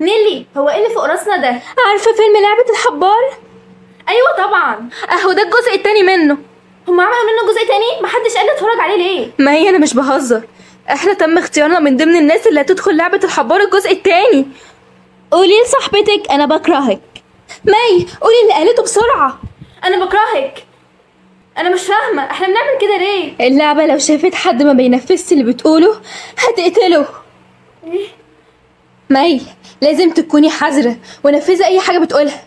نيلي هو ايه اللي فوق راسنا ده عارفه فيلم لعبه الحبار ايوه طبعا اهو ده الجزء التاني منه هم عملوا منه جزء تاني محدش قال لي اتفرج عليه ليه ما هي انا مش بهزر احنا تم اختيارنا من ضمن الناس اللي هتدخل لعبه الحبار الجزء التاني قولي لصاحبتك انا بكرهك مي قولي اللي قالته بسرعه انا بكرهك انا مش فاهمه احنا بنعمل كده ليه اللعبه لو شافت حد ما بينفذش اللي بتقوله هتقتله ايه مي لازم تكوني حذرة ونفذي أي حاجة بتقولها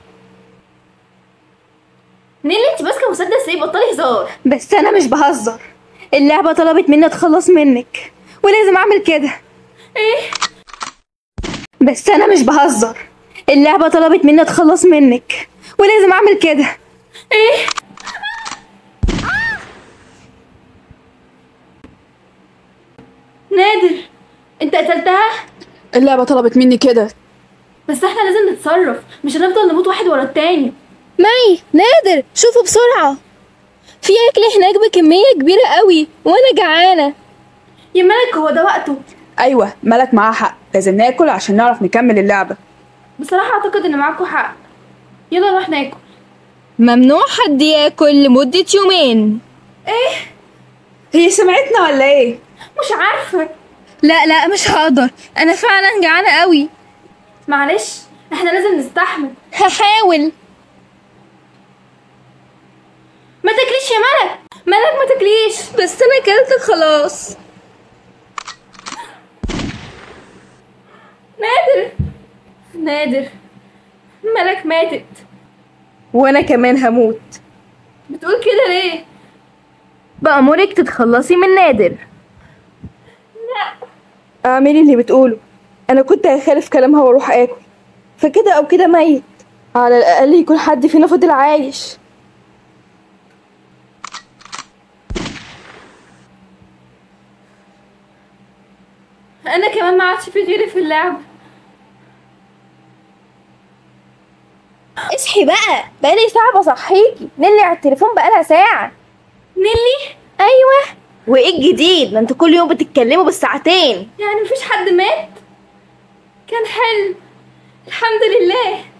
نيلي انت ماسكه مسدس ليه بطلي هزار بس أنا مش بهزر اللعبة طلبت مني أتخلص منك ولازم أعمل كده ايه بس أنا مش بهزر اللعبة طلبت مني أتخلص منك ولازم أعمل كده ايه نادر انت قتلتها اللعبة طلبت مني كده بس احنا لازم نتصرف مش هنفضل نموت واحد ورا التاني مي نادر شوفوا بسرعة في أكل هناك بكمية كبيرة قوي وأنا جعانة يا ملك هو ده وقته أيوة ملك معاها حق لازم ناكل عشان نعرف نكمل اللعبة بصراحه اعتقد ان معاكم حق يلا نروح ناكل ممنوع حد ياكل لمدة يومين ايه هي سمعتنا ولا ايه؟ مش عارفه لا لا مش هقدر أنا فعلا جعانة قوي معلش احنا لازم نستحمل هحاول ما تاكليش يا ملك ملك ما تاكليش بس أنا أكلت خلاص نادر نادر ملك ماتت وأنا كمان هموت بتقول كده ليه بأمرك تتخلصي من نادر اعملي اللي بتقوله أنا كنت هخالف كلامها وأروح آكل فكده أو كده ميت على الأقل يكون حد فينا فضل عايش انا كمان ما عادش في غيري في اللعب اصحي بقى بقالي ساعة بصحيكي نيلي على التليفون بقالها ساعة نيلي أيوة وإيه الجديد ما انتوا كل يوم بتتكلموا بالساعتين يعني مفيش حد مات كان حلم الحمد لله